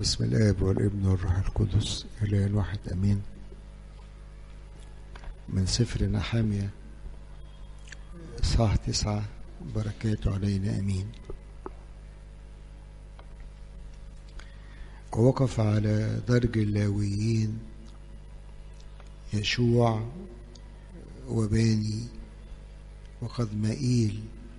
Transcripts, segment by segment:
بسم الآب والابن والروح القدس إله الواحد أمين من سفر نحامية صح تسعة بركاته علينا أمين ووقف على درج اللاويين يشوع وباني وقدمائيل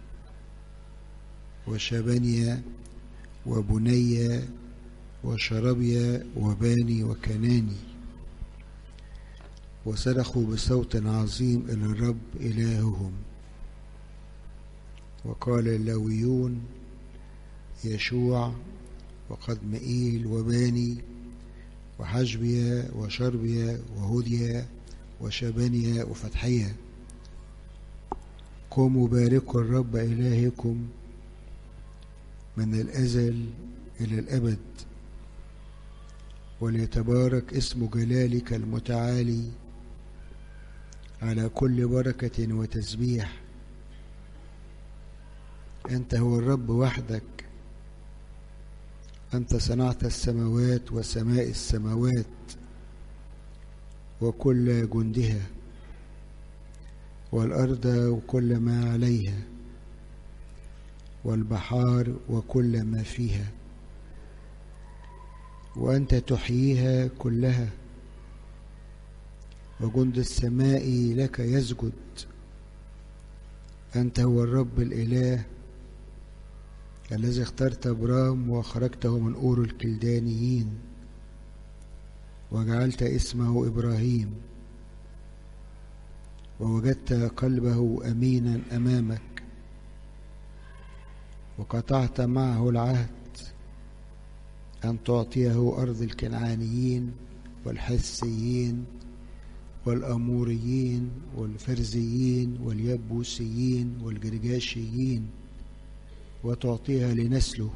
وشبنيا وبنيا وشربيا وباني وكناني وصرخوا بصوت عظيم إلى الرب إلههم وقال اللاويون يشوع وقدمئيل وباني وحجبيا وشربيا وهديا وشبانيا وفتحيا قوموا باركوا الرب إلهكم من الأزل إلى الأبد وليتبارك اسم جلالك المتعالي على كل بركة وتسبيح أنت هو الرب وحدك أنت صنعت السماوات وسماء السماوات وكل جندها والأرض وكل ما عليها والبحار وكل ما فيها وأنت تحييها كلها وجند السماء لك يسجد أنت هو الرب الإله الذي اخترت أبرام وأخرجته من أور الكلدانيين وجعلت اسمه إبراهيم ووجدت قلبه أمينا أمامك وقطعت معه العهد أن تعطيه أرض الكنعانيين والحسيين والأموريين والفرزيين واليبوسيين والجرجاشيين وتعطيها لنسله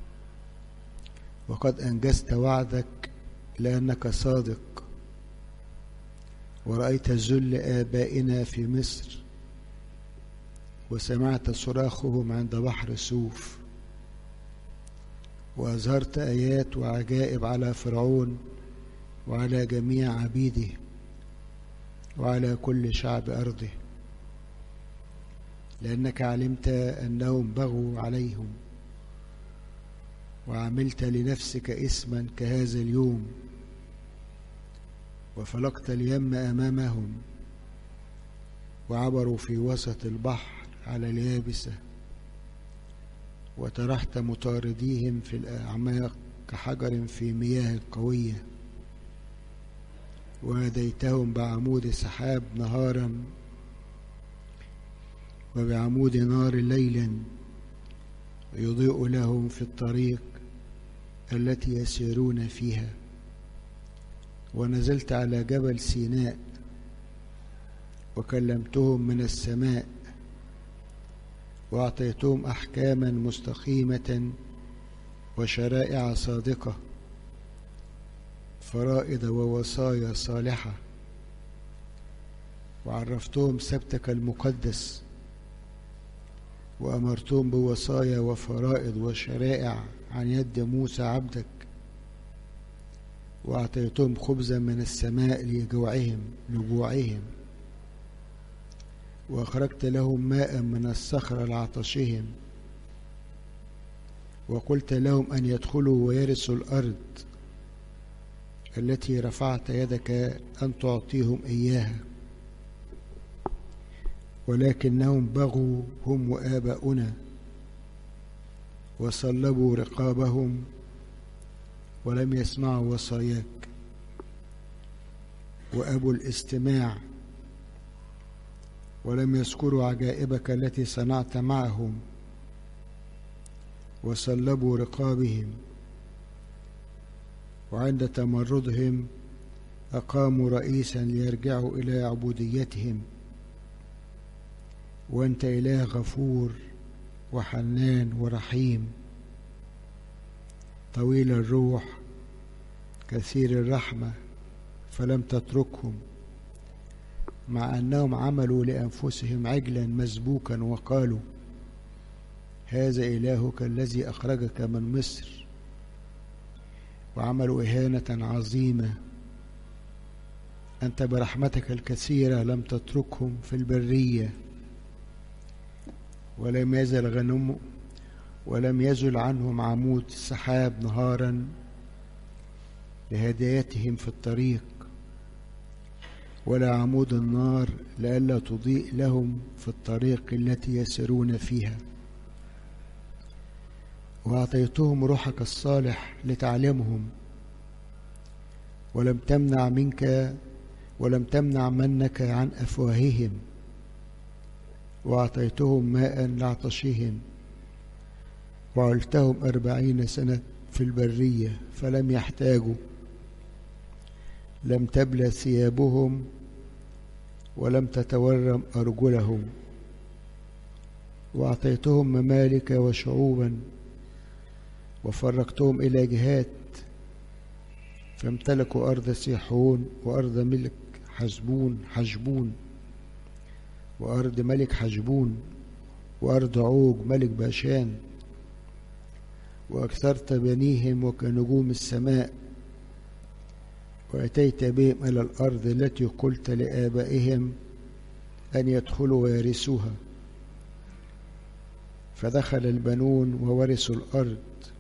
وقد أنجزت وعدك لأنك صادق ورأيت ذل آبائنا في مصر وسمعت صراخهم عند بحر سوف وأظهرت آيات وعجائب على فرعون وعلى جميع عبيده وعلى كل شعب أرضه لأنك علمت أنهم بغوا عليهم وعملت لنفسك اسما كهذا اليوم وفلقت اليم أمامهم وعبروا في وسط البحر على اليابسة وطرحت مطارديهم في الأعماق كحجر في مياه قوية وهديتهم بعمود سحاب نهارا وبعمود نار ليلا يضيء لهم في الطريق التي يسيرون فيها ونزلت على جبل سيناء وكلمتهم من السماء واعطيتهم احكاما مستقيمه وشرائع صادقه فرائض ووصايا صالحه وعرفتهم سبتك المقدس وامرتهم بوصايا وفرائض وشرائع عن يد موسى عبدك واعطيتهم خبزا من السماء لجوعهم لجوعهم واخرجت لهم ماء من الصخره لعطشهم وقلت لهم ان يدخلوا ويرثوا الارض التي رفعت يدك ان تعطيهم اياها ولكنهم بغوا هم واباؤنا وصلبوا رقابهم ولم يسمعوا وصاياك وابوا الاستماع ولم يذكروا عجائبك التي صنعت معهم وصلبوا رقابهم وعند تمردهم اقاموا رئيسا ليرجعوا الى عبوديتهم وانت اله غفور وحنان ورحيم طويل الروح كثير الرحمه فلم تتركهم مع انهم عملوا لانفسهم عجلا مسبوكا وقالوا هذا الهك الذي اخرجك من مصر وعملوا إهانة عظيمة أنت برحمتك الكثيرة لم تتركهم في البرية ولم يزل غنم ولم يزل عنهم عمود السحاب نهارا لهدايتهم في الطريق ولا عمود النار لئلا تضيء لهم في الطريق التي يسيرون فيها واعطيتهم روحك الصالح لتعلمهم ولم تمنع منك ولم تمنع منك عن افواههم واعطيتهم ماء لعطشهم وعلتهم أربعين سنة في البرية فلم يحتاجوا لم تبلى ثيابهم ولم تتورم أرجلهم وأعطيتهم ممالك وشعوبا وفرقتهم إلى جهات فامتلكوا أرض سيحون وأرض ملك حزبون حجبون وأرض ملك حجبون وأرض عوج ملك باشان وأكثرت بنيهم وكنجوم السماء وأتيت بهم إلى الأرض التي قلت لآبائهم أن يدخلوا ويرثوها فدخل البنون وورثوا الأرض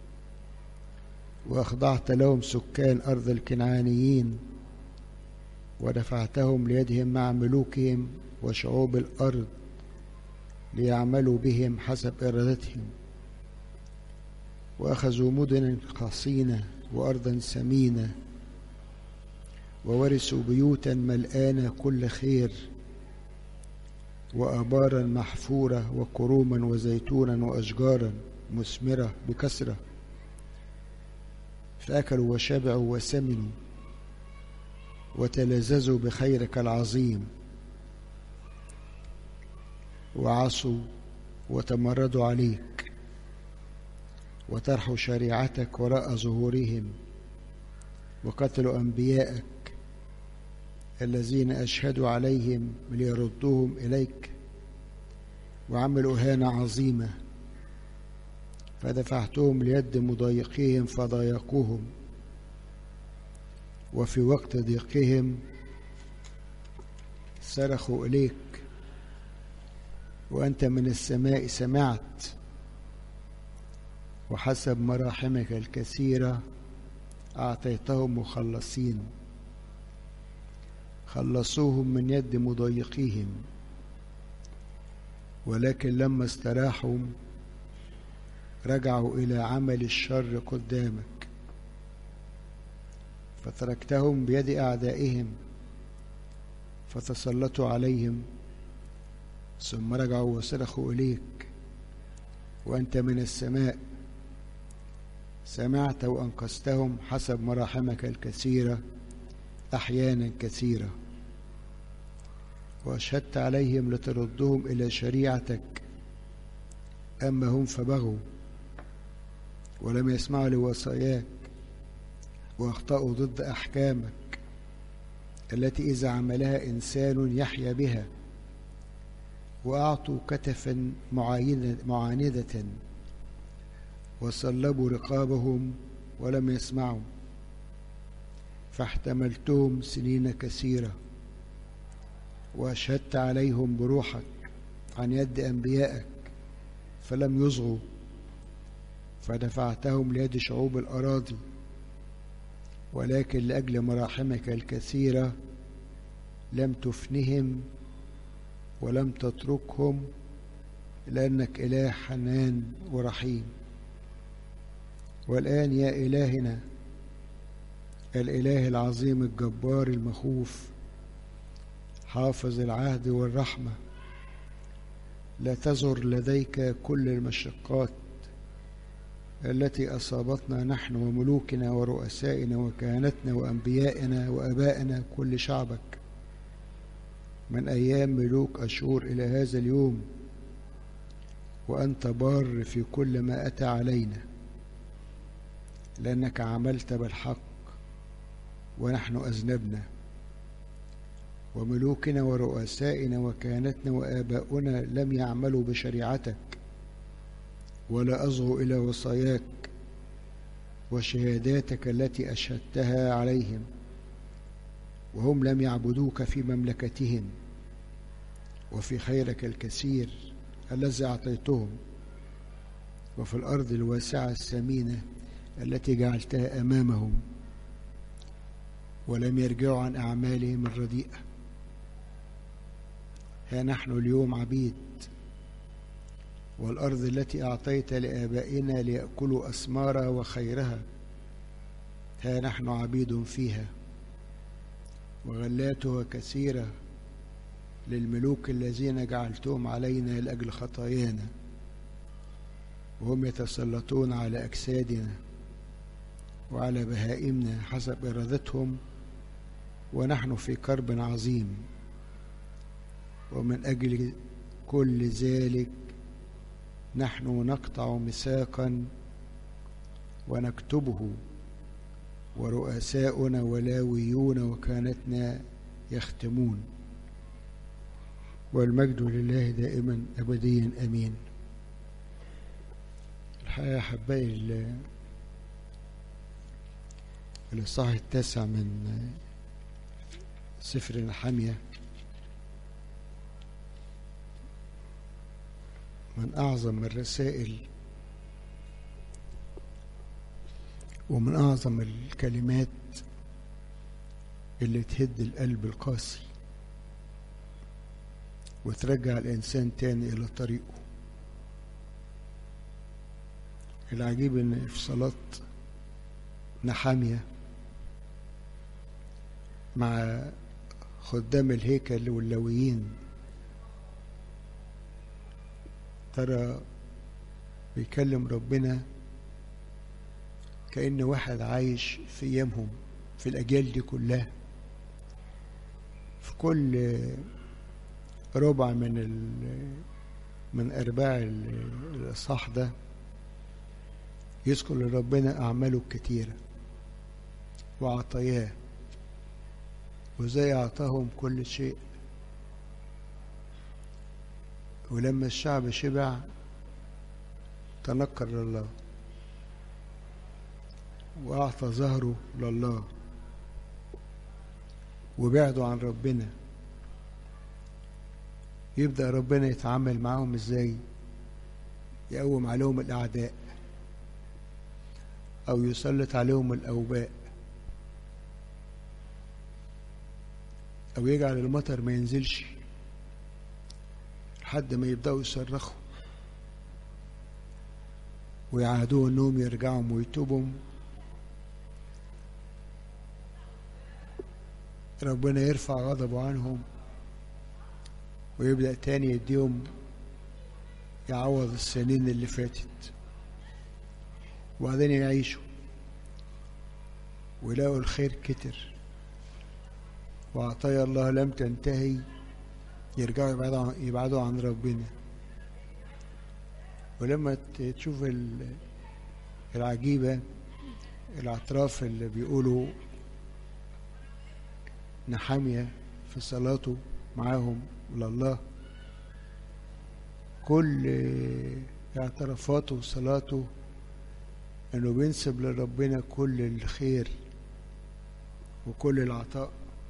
وأخضعت لهم سكان أرض الكنعانيين ودفعتهم ليدهم مع ملوكهم وشعوب الأرض ليعملوا بهم حسب إرادتهم وأخذوا مدنا حصينة وأرضا سمينة وورثوا بيوتا ملآنة كل خير وآبارا محفورة وكروما وزيتونا وأشجارا مثمرة بكثرة فأكلوا وشبعوا وسمنوا وتلذذوا بخيرك العظيم وعصوا وتمردوا عليك وطرحوا شريعتك وراء ظهورهم وقتلوا أنبياءك الذين أشهدوا عليهم ليردوهم إليك وعملوا إهانة عظيمة فدفعتهم ليد مضايقيهم فضايقوهم وفي وقت ضيقهم صرخوا إليك وأنت من السماء سمعت وحسب مراحمك الكثيرة أعطيتهم مخلصين خلصوهم من يد مضايقيهم ولكن لما استراحوا رجعوا إلى عمل الشر قدامك فتركتهم بيد أعدائهم فتسلطوا عليهم ثم رجعوا وصرخوا إليك وأنت من السماء سمعت وأنقذتهم حسب مراحمك الكثيرة أحيانا كثيرة وأشهدت عليهم لتردهم إلى شريعتك أما هم فبغوا ولم يسمعوا لوصاياك واخطأوا ضد أحكامك التي إذا عملها إنسان يحيا بها وأعطوا كتفا معاندة وصلبوا رقابهم ولم يسمعوا فاحتملتهم سنين كثيرة وأشهدت عليهم بروحك عن يد أنبيائك فلم يصغوا فدفعتهم ليد شعوب الأراضي ولكن لأجل مراحمك الكثيرة لم تفنهم ولم تتركهم لأنك إله حنان ورحيم والآن يا إلهنا الإله العظيم الجبار المخوف حافظ العهد والرحمة لا تزر لديك كل المشقات التي أصابتنا نحن وملوكنا ورؤسائنا وكهنتنا وأنبيائنا وأبائنا كل شعبك من أيام ملوك أشور إلى هذا اليوم وأنت بار في كل ما أتى علينا لأنك عملت بالحق ونحن أذنبنا وملوكنا ورؤسائنا وكهنتنا وآباؤنا لم يعملوا بشريعتك ولا أصغوا إلى وصاياك وشهاداتك التي أشهدتها عليهم وهم لم يعبدوك في مملكتهم وفي خيرك الكثير الذي أعطيتهم وفي الأرض الواسعة الثمينة التي جعلتها أمامهم ولم يرجعوا عن أعمالهم الرديئة ها نحن اليوم عبيد والأرض التي أعطيت لآبائنا ليأكلوا أثمارها وخيرها ها نحن عبيد فيها وغلاتها كثيرة للملوك الذين جعلتهم علينا لأجل خطايانا وهم يتسلطون على أجسادنا وعلى بهائمنا حسب إرادتهم ونحن في كرب عظيم ومن أجل كل ذلك نحن نقطع ميثاقا ونكتبه ورؤساؤنا ولاويون وكانتنا يختمون والمجد لله دائما أبديا أمين الحقيقة أحبائي الإصحاح التاسع من سفر الحامية من أعظم الرسائل ومن أعظم الكلمات اللي تهد القلب القاسي وترجع الإنسان تاني إلى طريقه العجيب إن في صلاة نحامية مع خدام الهيكل واللويين ترى بيكلم ربنا كأن واحد عايش في أيامهم في الأجيال دي كلها في كل ربع من ال من أرباع الإصحاح ده يذكر لربنا أعماله الكتيرة وعطاياه وزي أعطاهم كل شيء ولما الشعب شبع تنكر لله وأعطى ظهره لله وبعدوا عن ربنا يبدأ ربنا يتعامل معاهم ازاي يقوم عليهم الأعداء أو يسلط عليهم الأوباء أو يجعل المطر ما ينزلش لحد ما يبدأوا يصرخوا ويعهدوا انهم يرجعوا ويتوبوا ربنا يرفع غضبه عنهم ويبدأ تاني يديهم يعوض السنين اللي فاتت وبعدين يعيشوا ويلاقوا الخير كتر وعطايا الله لم تنتهي يرجعوا يبعدوا عن, يبعدوا عن ربنا ولما تشوف العجيبة الأطراف اللي بيقولوا نحامية في صلاته معاهم لله كل اعترافاته وصلاته انه بينسب لربنا كل الخير وكل العطاء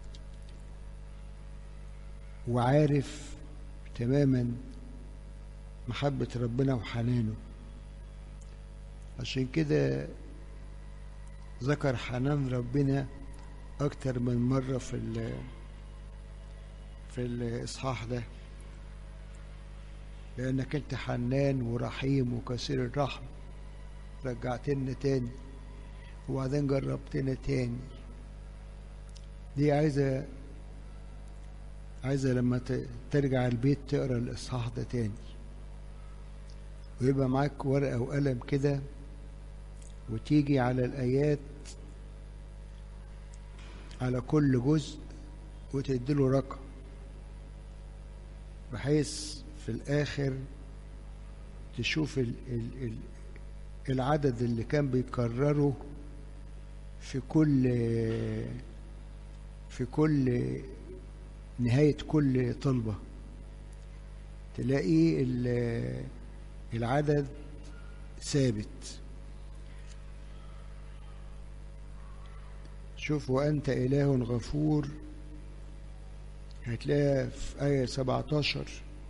وعارف تماما محبة ربنا وحنانه عشان كده ذكر حنان ربنا أكتر من مرة في ال في الإصحاح ده لأنك أنت حنان ورحيم وكثير الرحم رجعتنا تاني وبعدين جربتنا تاني دي عايزة عايزة لما ترجع البيت تقرا الإصحاح ده تاني ويبقى معاك ورقة وقلم كده وتيجي على الآيات على كل جزء وتديله رقم بحيث في الآخر تشوف ال ال ال العدد اللي كان بيكرره في كل في كل نهاية كل طلبة تلاقي العدد ثابت شوف وأنت إله غفور هتلاقيها في آية 17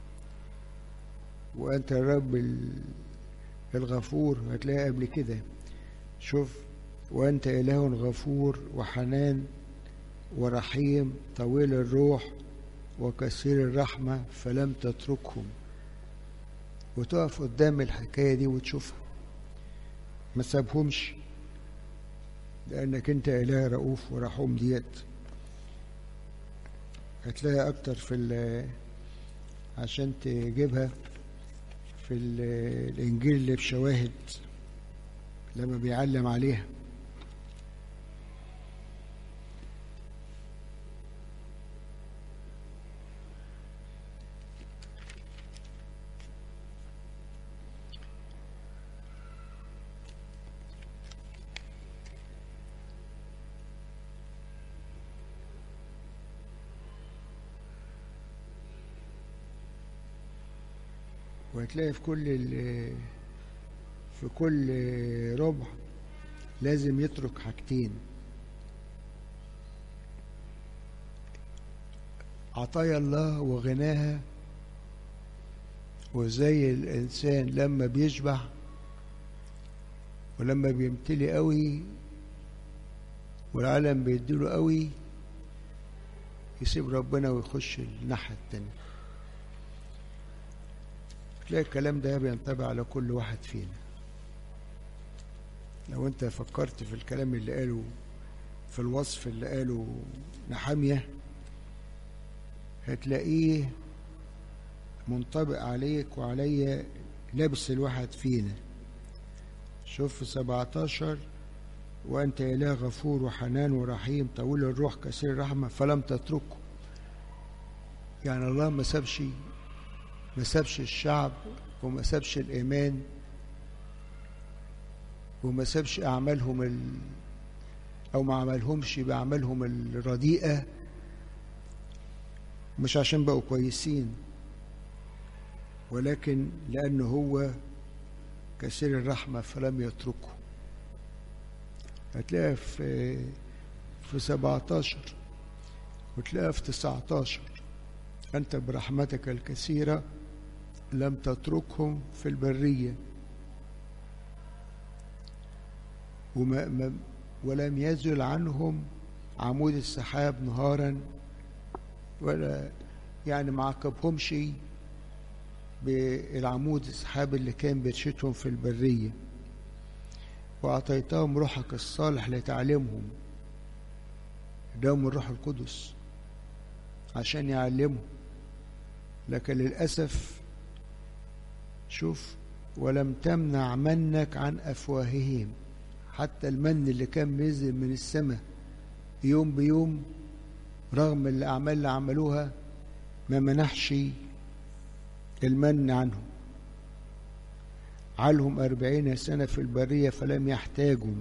وأنت الرب الغفور هتلاقيها قبل كده شوف وأنت إله غفور وحنان ورحيم طويل الروح وكثير الرحمة فلم تتركهم وتقف قدام الحكاية دي وتشوفها ما سابهمش لأنك أنت إله رؤوف ورحوم ديت هتلاقي أكتر في عشان تجيبها في الإنجيل اللي بشواهد لما بيعلم عليها وهتلاقي في كل في كل ربع لازم يترك حاجتين عطايا الله وغناها وزي الإنسان لما بيشبع ولما بيمتلي قوي والعالم بيديله قوي يسيب ربنا ويخش الناحية التانية تلاقي الكلام ده بينطبق على كل واحد فينا لو انت فكرت في الكلام اللي قاله في الوصف اللي قاله نحامية هتلاقيه منطبق عليك وعليا لبس الواحد فينا شوف في 17 وأنت إله غفور وحنان ورحيم طويل الروح كثير الرحمة فلم تتركه يعني الله ما سابش ما سابش الشعب وما سابش الإيمان وما سابش أعمالهم ال... أو ما عملهمش بأعمالهم الرديئة مش عشان بقوا كويسين ولكن لأنه هو كثير الرحمة فلم يتركه هتلاقيها في في 17 وتلاقيها في 19 أنت برحمتك الكثيرة لم تتركهم في البرية وما ما ولم يزل عنهم عمود السحاب نهارا ولا يعني ما عاقبهمش بالعمود السحاب اللي كان بيرشدهم في البرية وأعطيتهم روحك الصالح لتعلمهم اداهم الروح القدس عشان يعلمهم لكن للأسف شوف ولم تمنع منك عن أفواههم حتى المن اللي كان بينزل من السماء يوم بيوم رغم الأعمال اللي عملوها ما منحش المن عنهم علهم أربعين سنة في البرية فلم يحتاجوا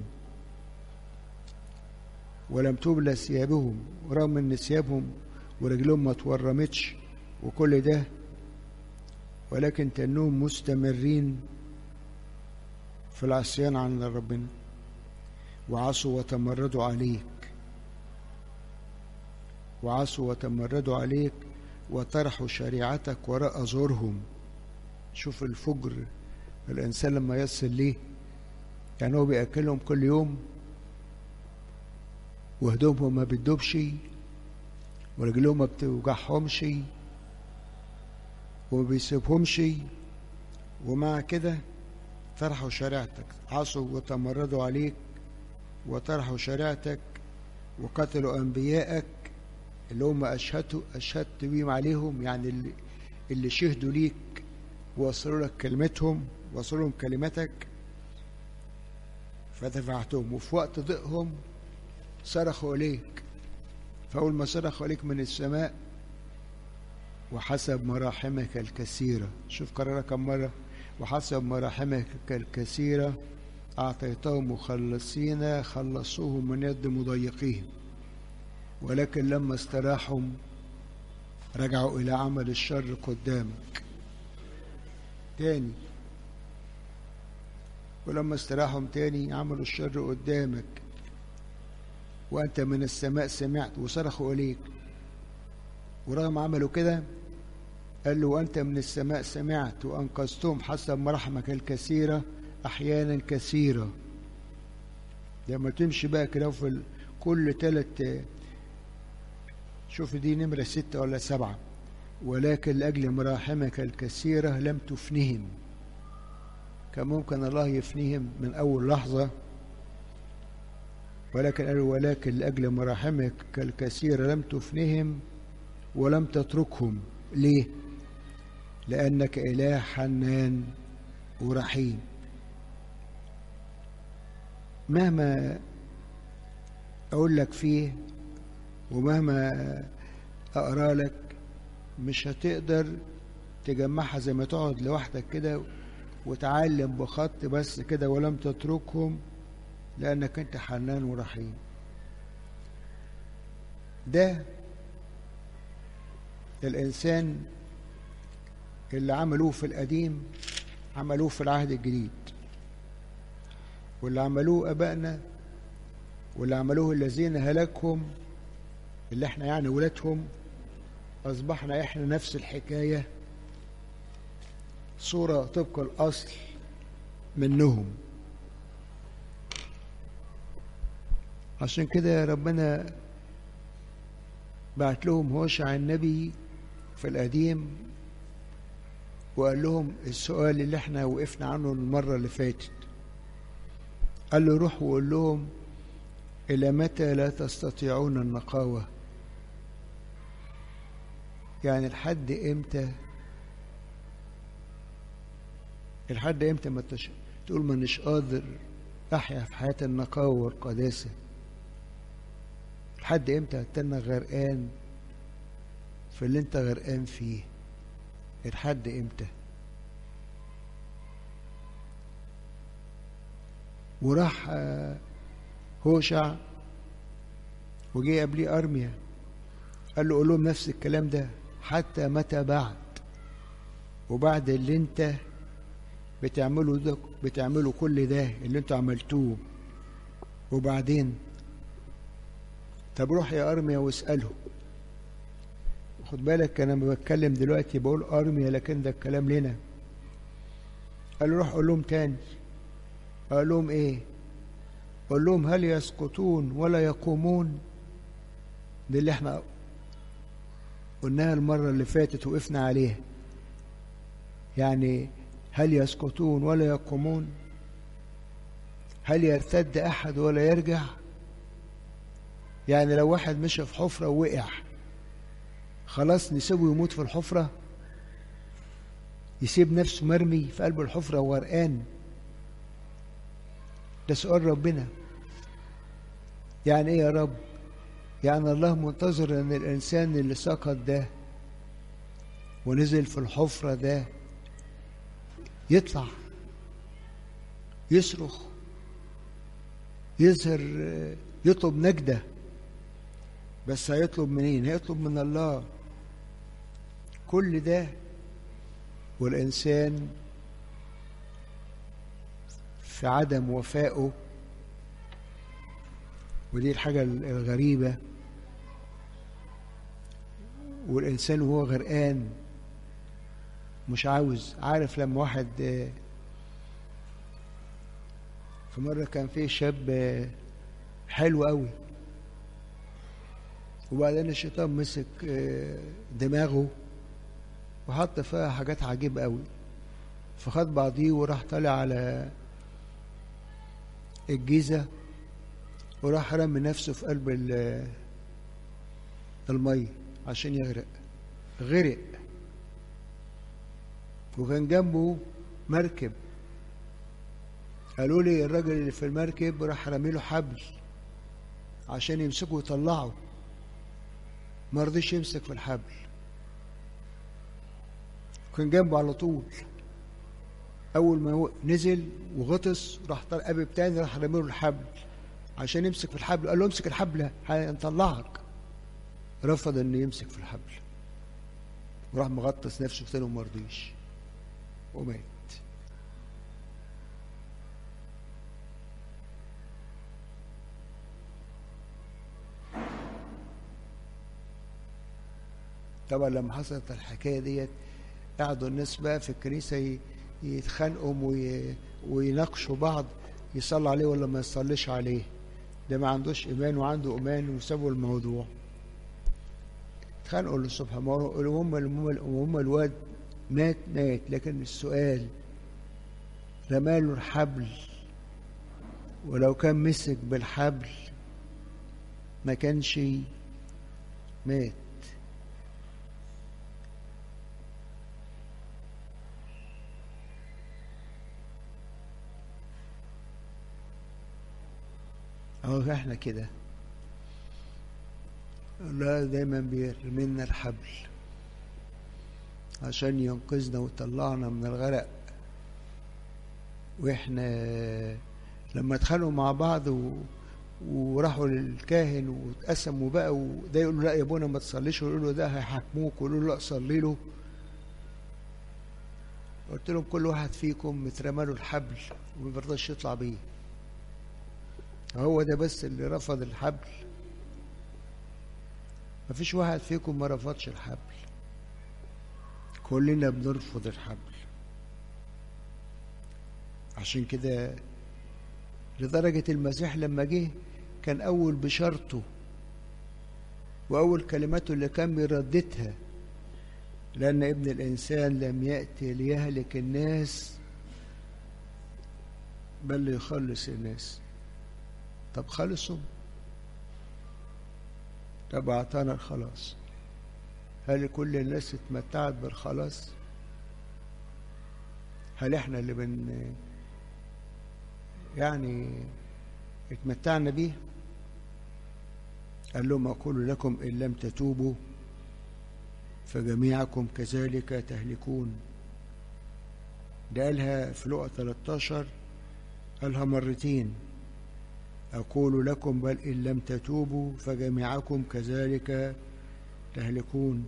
ولم تبلى ثيابهم رغم ان ثيابهم ورجلهم ما تورمتش وكل ده ولكن تنهم مستمرين في العصيان عن ربنا وعصوا وتمردوا عليك وعصوا وتمردوا عليك وطرحوا شريعتك وراء زورهم شوف الفجر الإنسان لما يصل ليه يعني هو بيأكلهم كل يوم وهدومهم ما بتدوبش ورجلهم ما بتوجعهمش وما بيسيبهمش ومع كده طرحوا شريعتك عصوا وتمردوا عليك وطرحوا شريعتك وقتلوا أنبيائك اللي هم أشهدوا أشهدت بيهم عليهم يعني اللي, اللي شهدوا ليك ووصلوا لك كلمتهم وصلوا لهم كلمتك فدفعتهم وفي وقت ضيقهم صرخوا إليك فأول ما صرخوا إليك من السماء وحسب مراحمك الكثيرة شوف قررها كم مرة وحسب مراحمك الكثيرة أعطيتهم مخلصين خلصوهم من يد مضيقيهم ولكن لما استراحوا رجعوا إلى عمل الشر قدامك تاني ولما استراحهم تاني عملوا الشر قدامك وأنت من السماء سمعت وصرخوا إليك ورغم عملوا كده قال له وأنت من السماء سمعت وأنقذتهم حسب مراحمك الكثيرة أحيانا كثيرة لما تمشي بقى كده في ال... كل ثلاث شوف دي نمرة ستة ولا سبعة ولكن لأجل مراحمك الكثيرة لم تفنهم كان ممكن الله يفنيهم من أول لحظة ولكن قال ولكن لأجل مراحمك الكثيرة لم تفنهم ولم تتركهم ليه؟ لأنك إله حنان ورحيم مهما أقول لك فيه ومهما أقرأ لك مش هتقدر تجمعها زي ما تقعد لوحدك كده وتعلم بخط بس كده ولم تتركهم لأنك أنت حنان ورحيم ده الإنسان اللي عملوه في القديم عملوه في العهد الجديد واللي عملوه أبائنا واللي عملوه الذين هلكهم اللي احنا يعني ولادهم أصبحنا احنا نفس الحكاية صورة طبق الأصل منهم عشان كده ربنا بعت لهم هوشع النبي في القديم وقال لهم السؤال اللي احنا وقفنا عنه المرة اللي فاتت قال له روح وقول لهم إلى متى لا تستطيعون النقاوة يعني لحد إمتى لحد إمتى ما تش... تقول ما مش قادر أحيا في حياة النقاوة والقداسة لحد إمتى هتستنى غرقان في اللي أنت غرقان فيه لحد إمتى وراح هوشع وجي قبليه أرميا قال له قول لهم نفس الكلام ده حتى متى بعد وبعد اللي انت بتعمله ده بتعمله كل ده اللي انتوا عملتوه وبعدين طب روح يا أرميا واسأله خد بالك انا لما بتكلم دلوقتي بقول ارميا لكن ده الكلام لنا قال له روح قول لهم تاني قال لهم ايه قول لهم هل يسقطون ولا يقومون دي اللي احنا قلناها المرة اللي فاتت وقفنا عليها يعني هل يسقطون ولا يقومون هل يرتد أحد ولا يرجع يعني لو واحد مشى في حفرة ووقع خلاص نسيبه يموت في الحفرة يسيب نفسه مرمي في قلب الحفرة وغرقان ده سؤال ربنا يعني ايه يا رب يعني الله منتظر ان الانسان اللي سقط ده ونزل في الحفرة ده يطلع يصرخ يظهر يطلب نجدة بس هيطلب منين هيطلب من الله كل ده والإنسان في عدم وفائه ودي الحاجة الغريبة والإنسان وهو غرقان مش عاوز عارف لما واحد في مرة كان في شاب حلو قوي وبعدين الشيطان مسك دماغه وحط فيها حاجات عجيبة قوي فخد بعضيه وراح طالع على الجيزة وراح رمي نفسه في قلب المية عشان يغرق غرق وكان جنبه مركب قالوا لي الراجل اللي في المركب راح رمي له حبل عشان يمسكه ويطلعه ما رضيش يمسك في الحبل كان جنبه على طول اول ما نزل وغطس راح طلع قابب تاني راح رمي له الحبل عشان يمسك في الحبل قال له امسك الحبل هنطلعك رفض انه يمسك في الحبل وراح مغطس نفسه تاني وما رضيش ومات طبعا لما حصلت الحكايه ديت قعدوا الناس بقى في الكنيسه يتخانقوا وي... ويناقشوا بعض يصلي عليه ولا ما يصليش عليه ده ما عندوش ايمان وعنده ايمان وسابوا الموضوع اتخانقوا للصبح ما هو هم هم الواد مات مات لكن السؤال رماله الحبل ولو كان مسك بالحبل ما كانش مات اهو احنا كده الله دايما بيرمينا الحبل عشان ينقذنا ويطلعنا من الغرق واحنا لما اتخانقوا مع بعض و... وراحوا للكاهن واتقسموا بقى وده يقول له لا يا ابونا ما تصليش ويقول له ده هيحاكموك ويقول له لا صلي له قلت لهم كل واحد فيكم مترمى له الحبل وما بيرضاش يطلع بيه هو ده بس اللي رفض الحبل مفيش واحد فيكم ما رفضش الحبل كلنا بنرفض الحبل عشان كده لدرجة المسيح لما جه كان أول بشارته وأول كلماته اللي كان بيرددها لأن ابن الإنسان لم يأتي ليهلك الناس بل ليخلص الناس طب خلصوا طب أعطانا الخلاص هل كل الناس اتمتعت بالخلاص هل احنا اللي بن يعني اتمتعنا بيه قال لهم أقول لكم إن لم تتوبوا فجميعكم كذلك تهلكون ده قالها في لقى 13 قالها مرتين أقول لكم بل إن لم تتوبوا فجميعكم كذلك تهلكون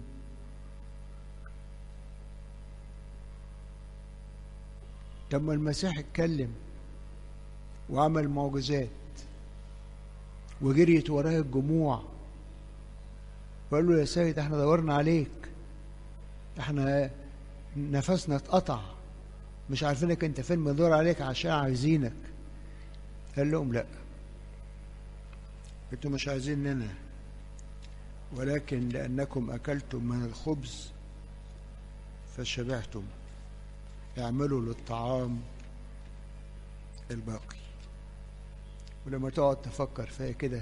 طب ما المسيح اتكلم وعمل معجزات وجريت وراه الجموع وقال له يا سيد احنا دورنا عليك احنا نفسنا اتقطع مش عارفينك انت فين بندور عليك عشان عايزينك قال لهم لا انتوا مش عايزيننا ولكن لانكم اكلتم من الخبز فشبعتم اعملوا للطعام الباقي ولما تقعد تفكر فيها كده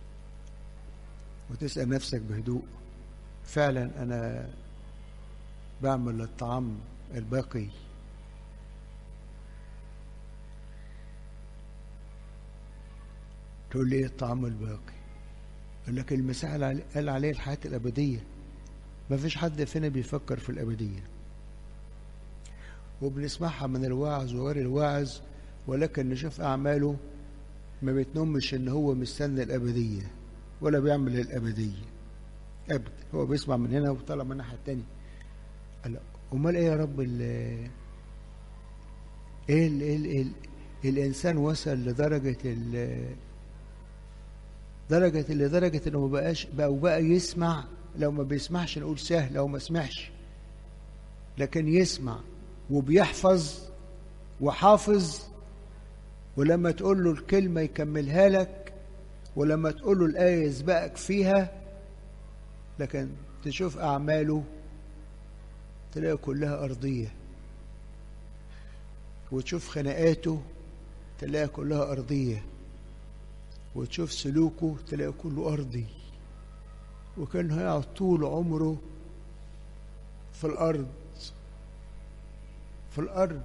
وتسأل نفسك بهدوء فعلا أنا بعمل الطعام الباقي تقول لي ايه الطعام الباقي يقول لك المسيح قال عليه الحياة الأبدية ما فيش حد فينا بيفكر في الأبدية وبنسمعها من الواعظ وغير الواعظ ولكن نشوف أعماله ما بيتنمش إن هو مستني الأبدية ولا بيعمل الأبدية أبدا هو بيسمع من هنا وطلع من الناحية التانية قال أمال إيه يا رب ال إيه ال إيه, ال إيه ال الإنسان وصل لدرجة ال درجة لدرجة إنه ما بقاش بقى وبقى يسمع لو ما بيسمعش نقول سهل لو ما سمعش لكن يسمع وبيحفظ وحافظ ولما تقول له الكلمة يكملها لك ولما تقول له الآية يسبقك فيها لكن تشوف أعماله تلاقي كلها أرضية وتشوف خناقاته تلاقي كلها أرضية وتشوف سلوكه تلاقي كله أرضي وكان هيقعد طول عمره في الأرض في الأرض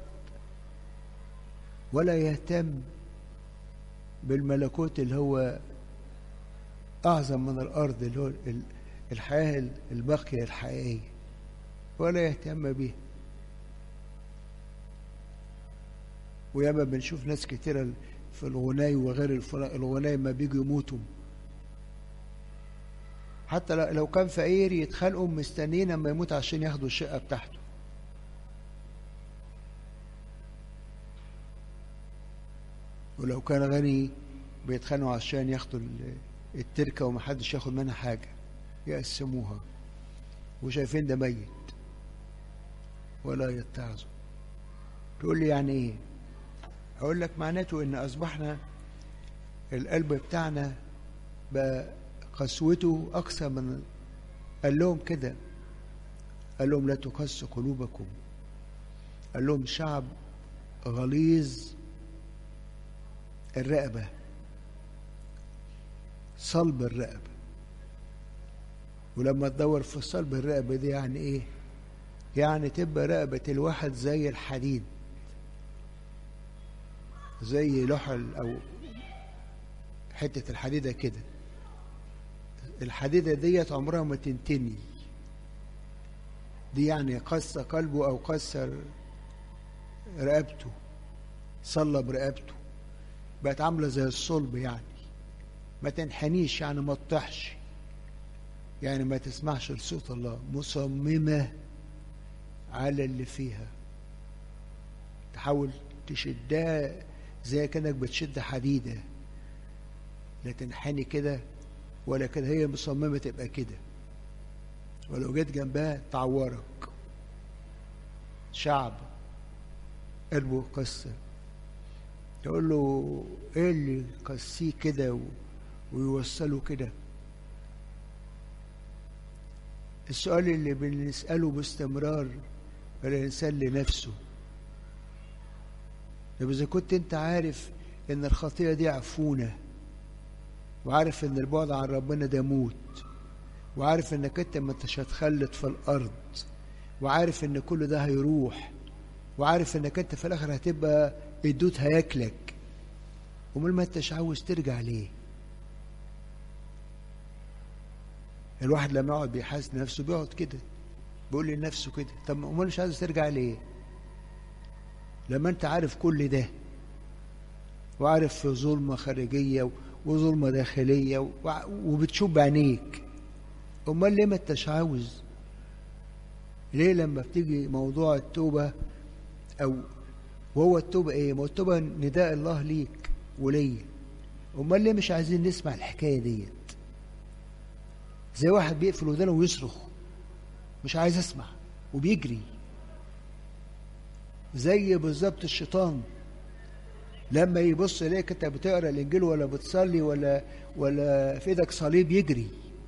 ولا يهتم بالملكوت اللي هو أعظم من الأرض اللي هو الحياة الباقية الحقيقية ولا يهتم بيها وياما بنشوف ناس كتيرة في الغناي وغير الغناي ما بيجوا يموتوا حتى لو كان فقير يتخانقوا مستنيين اما يموت عشان ياخدوا الشقة بتاعته ولو كان غني بيتخانقوا عشان ياخدوا التركة ومحدش ياخد منها حاجة يقسموها وشايفين ده ميت ولا يتعظوا تقول لي يعني ايه اقول لك معناته ان اصبحنا القلب بتاعنا بقى قسوته اقسى من قال لهم كده قال لهم لا تقس قلوبكم قال لهم شعب غليظ الرقبة صلب الرقبة ولما تدور في صلب الرقبة دي يعني ايه يعني تبقى رقبة الواحد زي الحديد زي لحل او حتة الحديدة كده الحديدة ديت عمرها ما تنتني دي يعني قص قلبه او كسر رقبته صلب رقبته بقت عاملة زي الصلب يعني ما تنحنيش يعني ما تطحش يعني ما تسمعش لصوت الله مصممة على اللي فيها تحاول تشدها زي كأنك بتشد حديدة لا تنحني كده ولا كده هي مصممة تبقى كده ولو جيت جنبها تعورك شعب قلبه قسى تقول له ايه اللي قسيه كده ويوصله كده السؤال اللي بنسأله باستمرار الإنسان لنفسه طب إذا كنت أنت عارف إن الخطيئة دي عفونة وعارف إن البعد عن ربنا ده موت وعارف إنك أنت ما انتش هتخلد في الأرض وعارف إن كل ده هيروح وعارف إنك أنت في الآخر هتبقى الدود هياكلك أمال ما أنتش عاوز ترجع ليه؟ الواحد لما يقعد بيحاسب نفسه بيقعد كده بيقول لنفسه كده طب امال مش عايز ترجع ليه لما انت عارف كل ده وعارف في ظلمة خارجية وظلمة داخلية وبتشوف بعينيك امال ليه ما انتش عاوز ليه لما بتيجي موضوع التوبة او وهو التوبة ايه ما التوبة نداء الله ليك وليا امال ليه مش عايزين نسمع الحكاية ديت زي واحد بيقفل ودانه ويصرخ مش عايز اسمع وبيجري زي بالظبط الشيطان لما يبص اليك انت بتقرا الانجيل ولا بتصلي ولا ولا في ايدك صليب يجري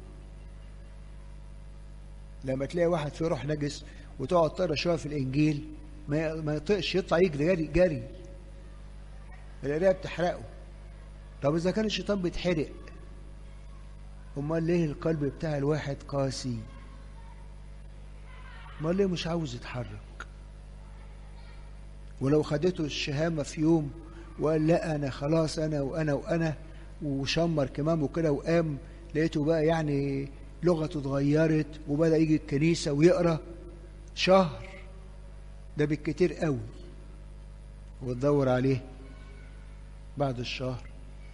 لما تلاقي واحد فيه روح نجس وتقعد تقرا شويه في الانجيل ما ما يطقش يطلع يجري جري جري القرايه بتحرقه طب اذا كان الشيطان بيتحرق امال ليه القلب بتاع الواحد قاسي امال ليه مش عاوز يتحرك ولو خدته الشهامة في يوم وقال لا أنا خلاص أنا وأنا وأنا وشمر كمامه كده وقام لقيته بقى يعني لغته اتغيرت وبدأ يجي الكنيسة ويقرأ شهر ده بالكتير قوي وتدور عليه بعد الشهر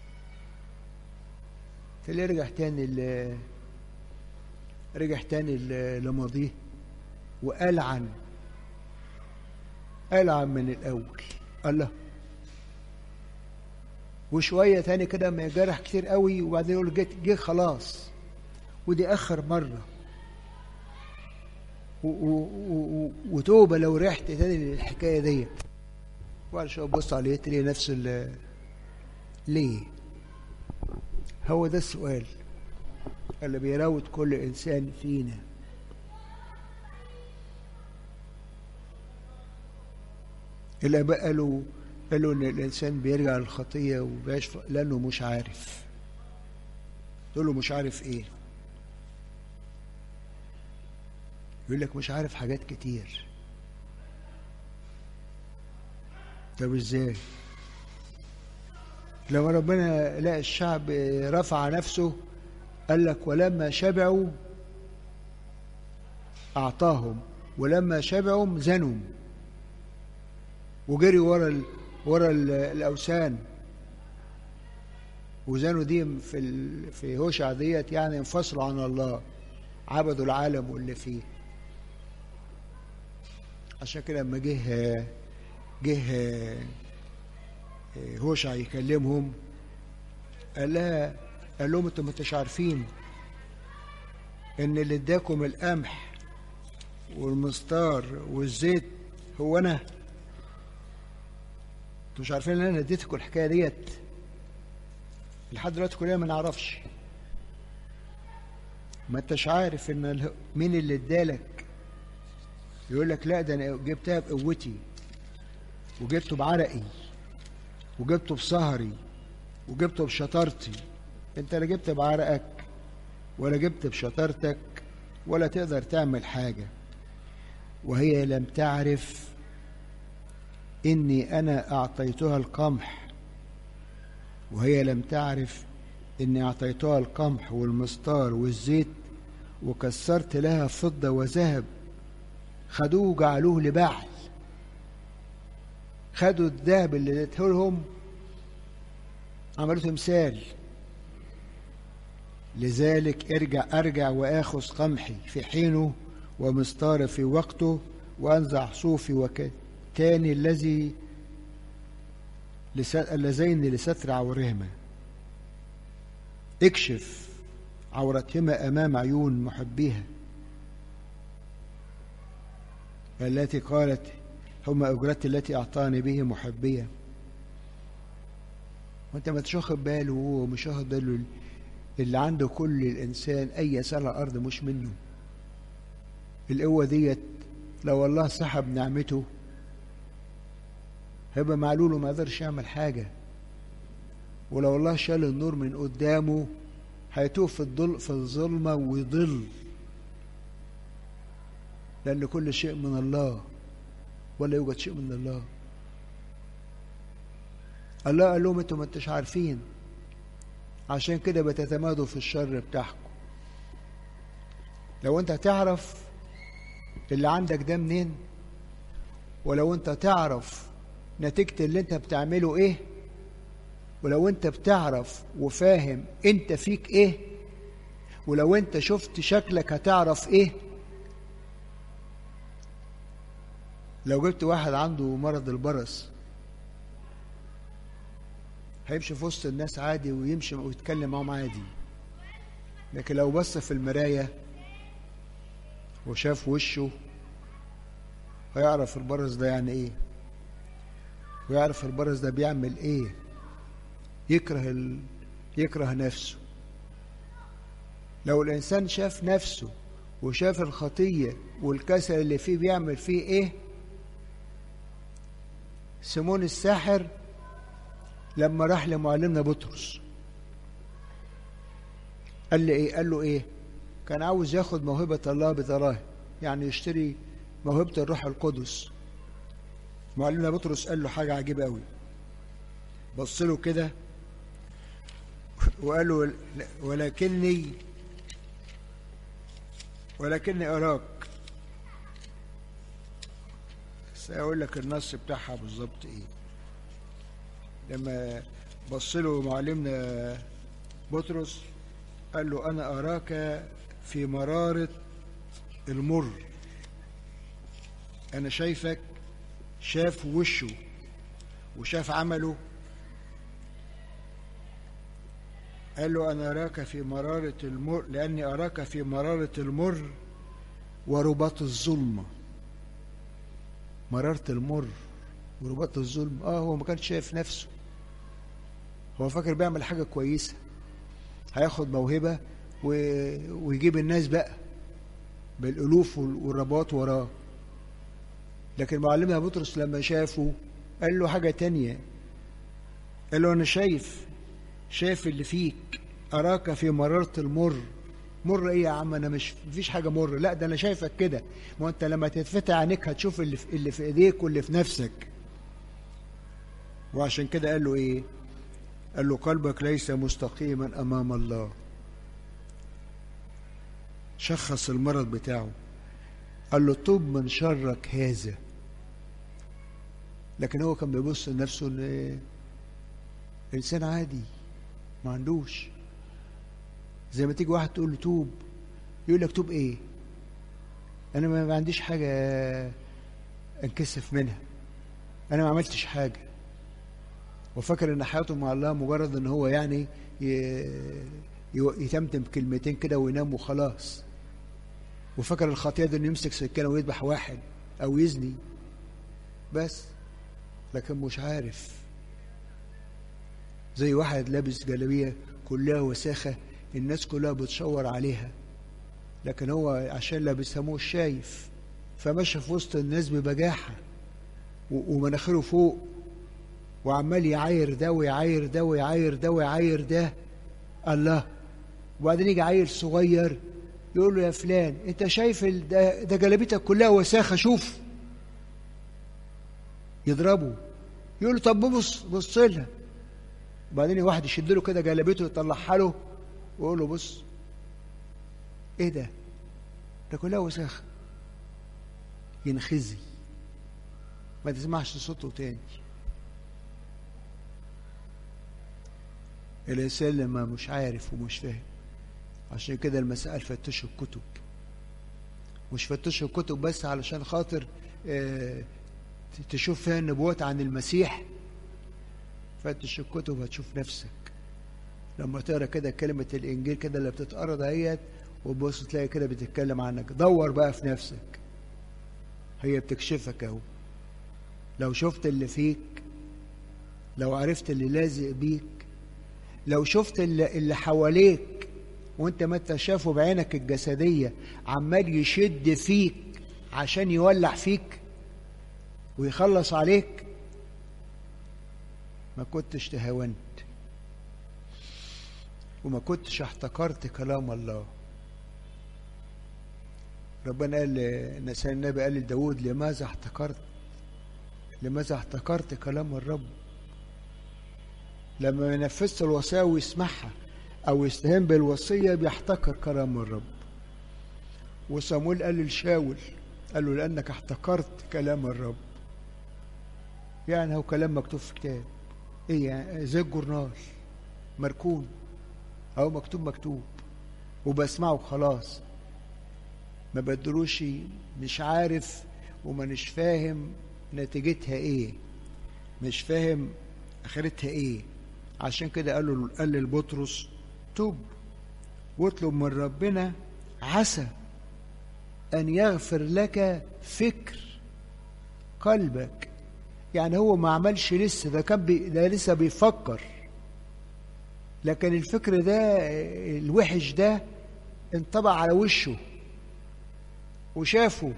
تلاقيه رجع تاني ل... رجع تاني لماضيه وألعن ألعن من الأول الله وشوية تاني كده ما يجرح كتير قوي وبعدين يقول جيت جه خلاص ودي آخر مرة و- و- و- وتوبة لو رحت تاني للحكاية ديت وبعد شوية بص عليه تلاقي نفس ال ليه؟ هو ده السؤال اللي بيراود كل إنسان فينا الآباء قالوا قالوا إن الإنسان بيرجع للخطية وبيعيش ف- لأنه مش عارف تقول له مش عارف إيه يقول لك مش عارف حاجات كتير طب ازاي لما ربنا لقى الشعب رفع نفسه قال لك ولما شبعوا أعطاهم ولما شبعوا زنوا وجري ورا ال... ورا ال... الأوثان وزنوا دي في ال... في هوشع ديت يعني انفصلوا عن الله عبدوا العالم واللي فيه عشان كده لما جه جه هوشع يكلمهم قال لها قال لهم انتم ما انتش عارفين ان اللي اداكم القمح والمستار والزيت هو انا انتوا مش عارفين ان انا اديتكم الحكايه ديت لحد دلوقتي كلنا ما نعرفش ما انتش عارف ان ال- مين اللي ادالك يقول لك لا ده انا جبتها بقوتي وجبته بعرقي وجبته بسهري وجبته بشطارتي انت لا جبت بعرقك ولا جبت بشطارتك ولا تقدر تعمل حاجه وهي لم تعرف اني انا اعطيتها القمح وهي لم تعرف اني اعطيتها القمح والمستار والزيت وكسرت لها فضه وذهب خدوه وجعلوه لبعل خدوا الذهب اللي اديته لهم عملوا تمثال لذلك ارجع ارجع واخذ قمحي في حينه ومستار في وقته وانزع صوفي وكتاني الذي لس- اللذين لستر عورهما اكشف عورتهما امام عيون محبيها التي قالت هما اجرتي التي اعطاني به محبيه وانت ما تشوخد باله وهو مش واخد باله اللي عنده كل الانسان اي سنه ارض مش منه القوه ديت لو الله سحب نعمته هيبقى معلول وما يقدرش يعمل حاجه ولو الله شال النور من قدامه هيتوه في الضل في الظلمه ويضل لان كل شيء من الله ولا يوجد شيء من الله الله قال لهم انتوا ما انتش عارفين عشان كده بتتمادوا في الشر بتاعكم لو انت تعرف اللي عندك ده منين ولو انت تعرف نتيجة اللي انت بتعمله ايه ولو انت بتعرف وفاهم انت فيك ايه ولو انت شفت شكلك هتعرف ايه لو جبت واحد عنده مرض البرص هيمشي في وسط الناس عادي ويمشي ويتكلم معاهم عادي لكن لو بص في المراية وشاف وشه هيعرف البرص ده يعني ايه ويعرف البرص ده بيعمل ايه يكره ال... يكره نفسه لو الانسان شاف نفسه وشاف الخطية والكسل اللي فيه بيعمل فيه ايه سيمون الساحر لما راح لمعلمنا بطرس قال لي ايه قال له ايه كان عاوز ياخد موهبة الله بدراهم يعني يشتري موهبة الروح القدس معلمنا بطرس قال له حاجة عجيبة قوي بص له كده وقال له ولكني ولكني أراك سأقول لك النص بتاعها بالظبط إيه لما بص له معلمنا بطرس قال له أنا أراك في مرارة المر أنا شايفك شاف وشه وشاف عمله قال له أنا أراك في مرارة المر لأني أراك في مرارة المر ورباط الظلمة مرارة المر ورباط الظلم اه هو ما كانش شايف نفسه هو فاكر بيعمل حاجة كويسة هياخد موهبة و... ويجيب الناس بقى بالألوف والرباط وراه لكن معلمنا بطرس لما شافه قال له حاجة تانية قال له أنا شايف شايف اللي فيك أراك في مرارة المر مر ايه يا عم انا مش مفيش حاجه مر لا ده انا شايفك كده ما انت لما تتفتح عينيك هتشوف اللي في, اللي في ايديك واللي في نفسك وعشان كده قال له ايه قال له قلبك ليس مستقيما امام الله شخص المرض بتاعه قال له طب من شرك هذا لكن هو كان بيبص لنفسه ان انسان عادي ما عندوش زي ما تيجي واحد تقول له توب يقول لك توب ايه انا ما عنديش حاجه انكسف منها انا ما عملتش حاجه وفكر ان حياته مع الله مجرد ان هو يعني يتمتم كلمتين كده وينام وخلاص وفكر الخطيئة دي انه يمسك سكينة ويذبح واحد او يزني بس لكن مش عارف زي واحد لابس جلابية كلها وساخة الناس كلها بتشور عليها لكن هو عشان لابسها مش شايف فمشى في وسط الناس ببجاحة و- ومناخيره فوق وعمال يعاير ده ويعاير ده ويعاير ده ويعاير ده الله وبعدين يجي عيل صغير يقول له يا فلان انت شايف ال- ده, ده جلابيتك كلها وساخه شوف يضربه يقول له طب بص بص لها وبعدين واحد يشد له كده جلابيته يطلعها له ويقول له بص ايه ده ده كلها وساخه ينخزي ما تسمعش صوته تاني الإنسان لما مش عارف ومش فاهم عشان كده المسائل فتشوا الكتب مش فتشوا الكتب بس علشان خاطر آه، تشوف فيها النبوات عن المسيح فتش الكتب هتشوف نفسك لما تقرا كده كلمة الإنجيل كده اللي بتتقرا دهيت وتبص تلاقي كده بتتكلم عنك دور بقى في نفسك هي بتكشفك اهو لو شفت اللي فيك لو عرفت اللي لازق بيك لو شفت اللي, اللي حواليك وانت ما انت شافه بعينك الجسدية عمال يشد فيك عشان يولع فيك ويخلص عليك ما كنتش تهاونت وما كنتش احتكرت كلام الله ربنا قال نسال النبي قال لداود لماذا احتكرت لماذا احتكرت كلام الرب لما ينفذت الوصية ويسمعها أو يستهين بالوصية بيحتكر كلام الرب وصامويل قال لشاول قال له لأنك احتكرت كلام الرب يعني هو كلام مكتوب في كتاب ايه يعني زي الجورنال مركون أو مكتوب مكتوب وبسمعه خلاص ما بدروش مش عارف ومانيش فاهم نتيجتها ايه مش فاهم اخرتها ايه عشان كده قال له قال لبطرس توب واطلب من ربنا عسى ان يغفر لك فكر قلبك يعني هو ما عملش لسه ده كان بي ده لسه بيفكر لكن الفكر ده الوحش ده انطبع على وشه وشافه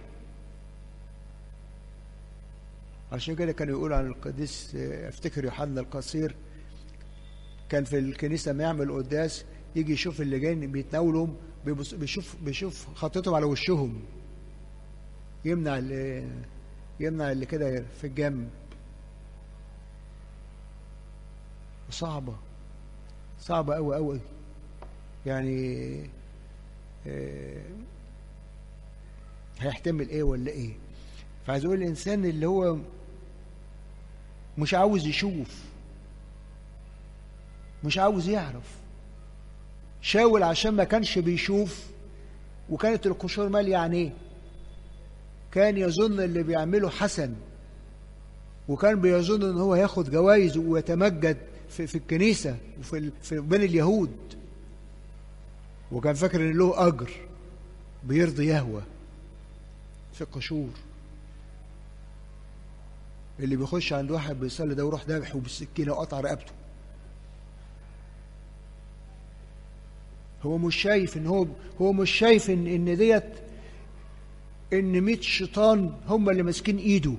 عشان كده كانوا يقولوا عن القديس افتكر يوحنا القصير كان في الكنيسة ما يعمل قداس يجي يشوف اللي جايين بيتناولهم بيبص بيشوف بيشوف خطيتهم على وشهم يمنع اللي يمنع اللي كده في الجنب صعبة صعبة أوي أوي يعني آه، هيحتمل ايه ولا ايه فعايز اقول الانسان اللي هو مش عاوز يشوف مش عاوز يعرف شاول عشان ما كانش بيشوف وكانت القشور مالية عينيه كان يظن اللي بيعمله حسن وكان بيظن ان هو ياخد جوائز ويتمجد في, في الكنيسة وفي ال- في بين اليهود وكان فاكر ان له اجر بيرضي يهوه في قشور اللي بيخش عند واحد بيصلي ده ويروح ذابحه بالسكينه وقطع رقبته هو مش شايف ان هو هو مش شايف ان ان ديت ان 100 شيطان هم اللي ماسكين ايده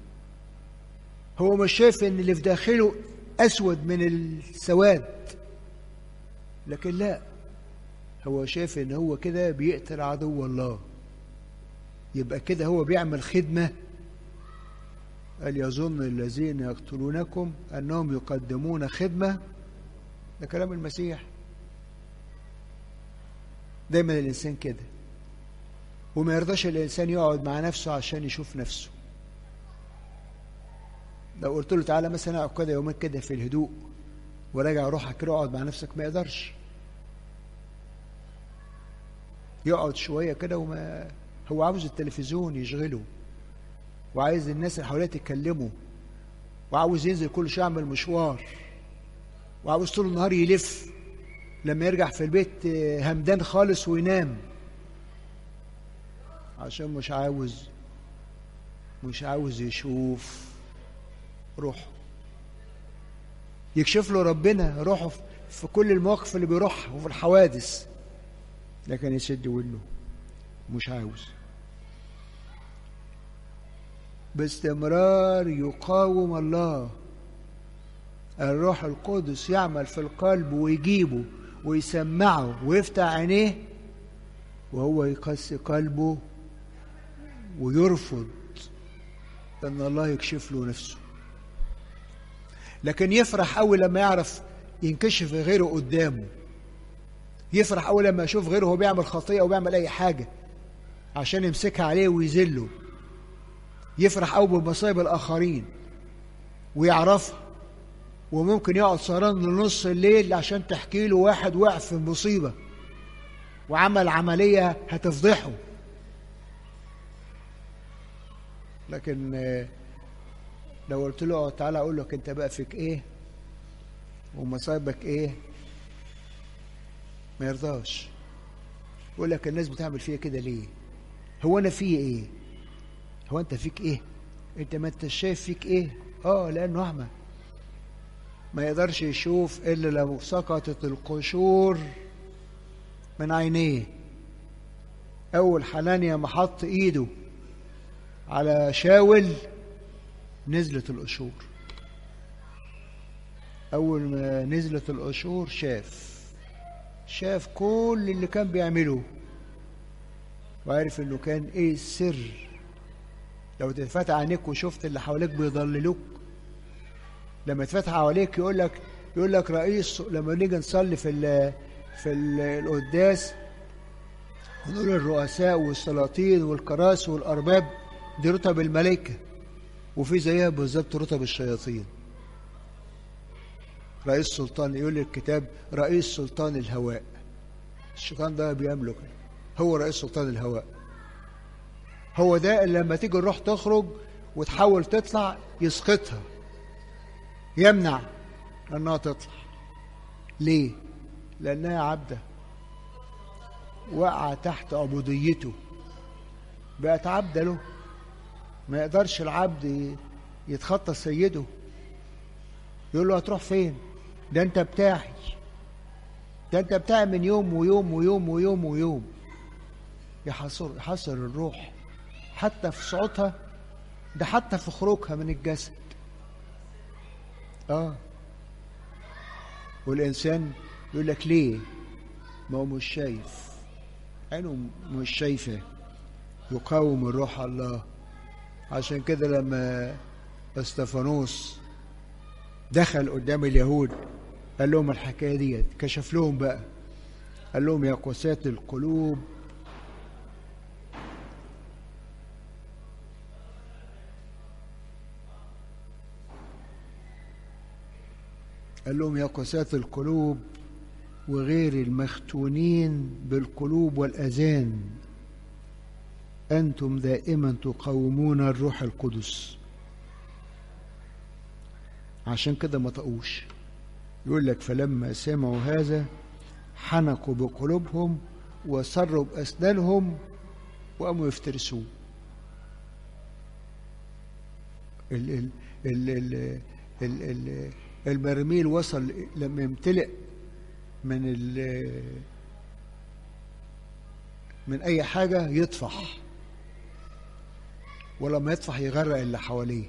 هو مش شايف ان اللي في داخله اسود من السواد لكن لا هو شايف ان هو كده بيقتل عدو الله يبقى كده هو بيعمل خدمة قال يظن الذين يقتلونكم أنهم يقدمون خدمة ده كلام المسيح دايما الإنسان كده وما يرضاش الإنسان يقعد مع نفسه عشان يشوف نفسه لو قلت له تعالى مثلا اقعد كده يومين كده في الهدوء وراجع روحك كده اقعد مع نفسك ما يقدرش يقعد شوية كده وما هو عاوز التلفزيون يشغله وعايز الناس اللي حواليه تتكلموا وعاوز ينزل كل شويه يعمل مشوار وعاوز طول النهار يلف لما يرجع في البيت آه، همدان خالص وينام عشان مش عاوز مش عاوز يشوف روحه يكشف له ربنا روحه في كل المواقف اللي بيروحها وفي الحوادث لكن يسد ودنه مش عاوز باستمرار يقاوم الله الروح القدس يعمل في القلب ويجيبه ويسمعه ويفتح عينيه وهو يقسي قلبه ويرفض ان الله يكشف له نفسه لكن يفرح قوي لما يعرف ينكشف غيره قدامه يفرح قوي لما يشوف غيره هو بيعمل خطيئه او بيعمل اي حاجه عشان يمسكها عليه ويذله يفرح قوي بمصايب الاخرين ويعرفها وممكن يقعد سهران لنص الليل عشان تحكي له واحد وقع في مصيبه وعمل عمليه هتفضحه لكن لو قلت له تعالى اقول لك انت بقى فيك ايه ومصايبك ايه ما يرضاش يقول لك الناس بتعمل فيا كده ليه هو انا فيه ايه هو انت فيك ايه انت ما انت شايف فيك ايه اه لانه اعمى ما يقدرش يشوف الا لو سقطت القشور من عينيه اول حنانيا ما حط ايده على شاول نزلت القشور أول ما نزلت القشور شاف شاف كل اللي كان بيعمله وعرف انه كان ايه السر لو تتفتح عينيك وشفت اللي حواليك بيضللوك لما تفتح حواليك يقول لك يقول لك رئيس لما نيجي نصلي في ال في ال القداس ونقول الرؤساء والسلاطين والكراس والارباب دي رتب الملائكه وفي زيها بالظبط رتب الشياطين رئيس سلطان يقول الكتاب رئيس سلطان الهواء الشيطان ده بيملك هو رئيس سلطان الهواء هو ده اللي لما تيجي الروح تخرج وتحاول تطلع يسقطها يمنع انها تطلع ليه لانها عبده وقع تحت عبوديته بقت عبده له ما يقدرش العبد يتخطى سيده يقول له هتروح فين ده انت بتاعي ده انت بتاعي من يوم ويوم ويوم ويوم ويوم يحصر يحصر الروح حتى في صعودها ده حتى في خروجها من الجسد اه والانسان يقول لك ليه ما هو مش شايف عينه مش شايفه يقاوم الروح الله عشان كده لما استفانوس دخل قدام اليهود قال لهم الحكايه ديت كشف لهم بقى قال لهم يا قساة القلوب قال لهم يا قساة القلوب وغير المختونين بالقلوب والأذان أنتم دائما تقاومون الروح القدس عشان كده ما طقوش يقول لك فلما سمعوا هذا حنقوا بقلوبهم وسروا بأسنانهم وقاموا يفترسوه ال ال ال ال ال ال البرميل وصل لما يمتلئ من ال من أي حاجة يطفح ولما يطفح يغرق اللي حواليه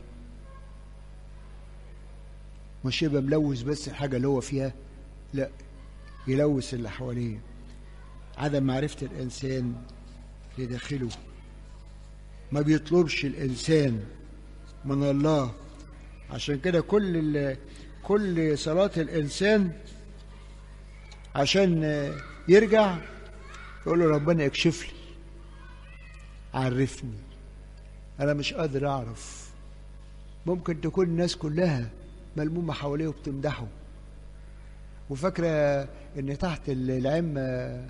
مش يبقى ملوث بس الحاجة اللي هو فيها لا يلوث اللي حواليه عدم معرفة الإنسان لداخله ما بيطلبش الإنسان من الله عشان كده كل كل صلاة الإنسان عشان يرجع يقول له ربنا اكشف لي عرفني أنا مش قادر أعرف ممكن تكون الناس كلها ملمومة حواليه وبتمدحه وفاكرة إن تحت العمة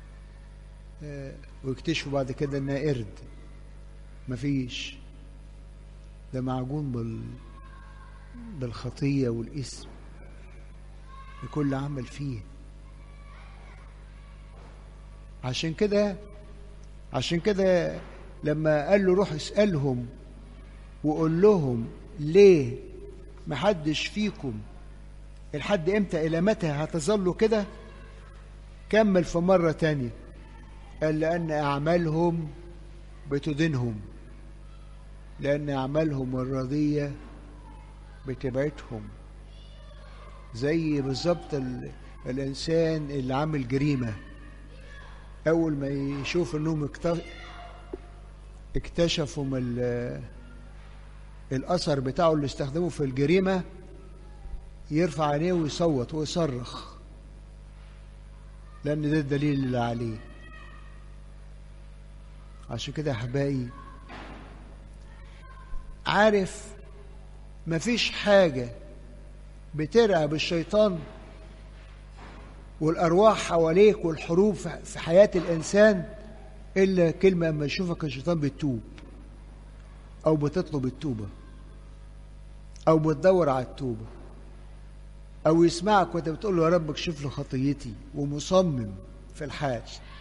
ويكتشفوا بعد كده إنها قرد مفيش ده معجون بال بالخطية والإثم بكل عمل فيه عشان كده عشان كده لما قال له روح اسألهم وقول لهم ليه محدش فيكم لحد امتى الى متى هتظلوا كده كمل في مرة تانية قال لأن أعمالهم بتدينهم لأن أعمالهم الرضية بتبعتهم زي بالظبط ال... الإنسان اللي عامل جريمة أول ما يشوف إنهم اكت... اكتشفوا من ال... الأثر بتاعه اللي استخدموه في الجريمة يرفع عينيه ويصوت ويصرخ لأن ده الدليل اللي عليه عشان كده يا أحبائي عارف مفيش حاجة بترعب الشيطان والأرواح حواليك والحروب في حياة الإنسان إلا كلمة أما يشوفك الشيطان بتتوب أو بتطلب التوبة أو بتدور على التوبة أو يسمعك وأنت بتقول له يا رب اكشف له خطيتي ومصمم في الحال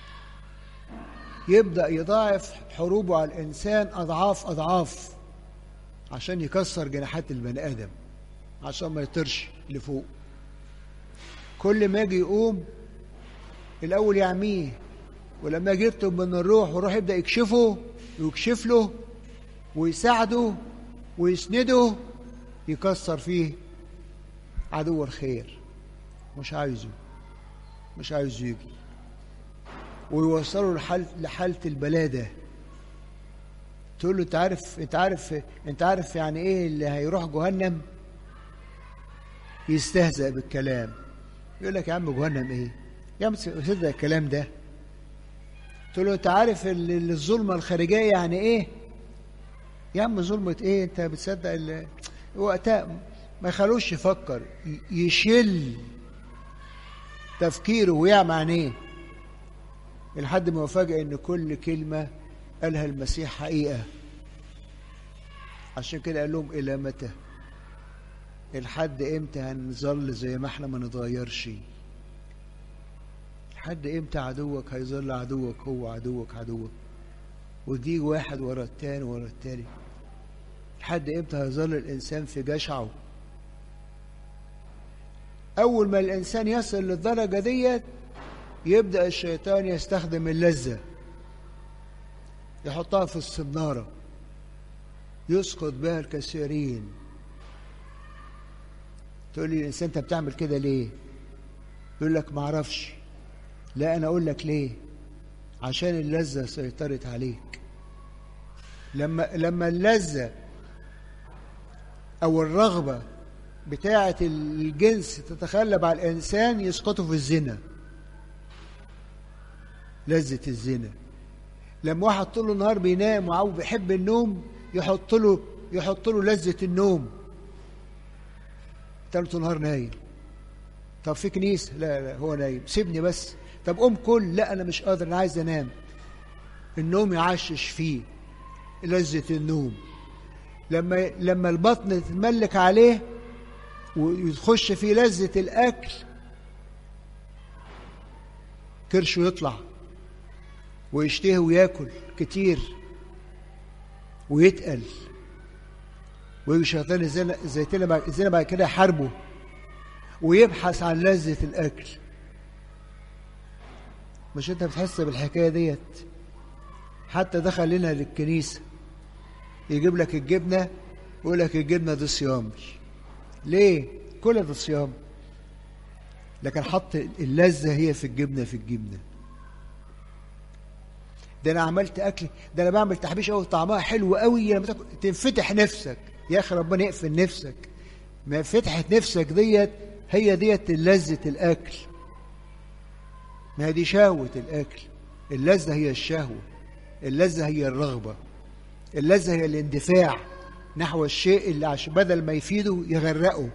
يبدأ يضاعف حروبه على الإنسان أضعاف أضعاف عشان يكسر جناحات البني آدم عشان ما يطرش لفوق كل ما يجي يقوم الأول يعميه ولما يجي يطلب من الروح والروح يبدأ يكشفه ويكشف له ويساعده ويسنده يكسر فيه عدو الخير مش عايزه مش عايزه يجي ويوصله لحالة لحالة البلادة تقول له انت عارف انت عارف انت عارف يعني ايه اللي هيروح جهنم يستهزأ بالكلام يقول لك يا عم جهنم ايه يا عم تصدق الكلام ده تقول له انت عارف الظلمه الخارجيه يعني ايه يا عم ظلمه ايه انت بتصدق ال... وقتها ما يخلوش يفكر يشل تفكيره ويعمى عينيه لحد ما يفاجئ ان كل كلمه قالها المسيح حقيقه عشان كده قال لهم الى متى لحد امتى هنظل زي ما احنا ما نتغيرش لحد امتى عدوك هيظل عدوك هو عدوك عدوك ودي واحد ورا التاني ورا التاني لحد امتى هيظل الانسان في جشعه اول ما الانسان يصل للدرجه ديت يبدا الشيطان يستخدم اللذه يحطها في الصناره يسقط بها الكثيرين تقول لي الانسان انت بتعمل كده ليه يقول لك ما اعرفش لا انا اقول لك ليه عشان اللذه سيطرت عليك لما لما اللذه او الرغبه بتاعه الجنس تتخلب على الانسان يسقطوا في الزنا لذه الزنا لما واحد طول النهار بينام وعاو بيحب النوم يحط له يحط له لذه النوم طول النهار نايم طب في كنيسه لا لا هو نايم سيبني بس طب قوم كل لا انا مش قادر انا عايز انام النوم يعشش فيه لذة النوم لما لما البطن تتملك عليه ويخش في لذة الأكل كرشه يطلع ويشتهي وياكل كتير ويتقل ويجي شيطان الزيتون الزنا بعد كده يحاربه ويبحث عن لذة الأكل مش أنت بتحس بالحكاية ديت حتى دخل لنا للكنيسة يجيب لك الجبنة ويقول لك الجبنة دي صيام ليه؟ كل ده صيام لكن حط اللذة هي في الجبنة في الجبنة ده أنا عملت أكل ده أنا بعمل تحبيش أوي طعمها حلو قوي لما تاكل تنفتح نفسك يا أخي ربنا يقفل نفسك ما فتحت نفسك ديت هي ديت لذة الأكل ما دي شهوة الأكل اللذة هي الشهوة اللذة هي الرغبة اللذة هي الاندفاع نحو الشيء اللي عشان بدل ما يفيده يغرقه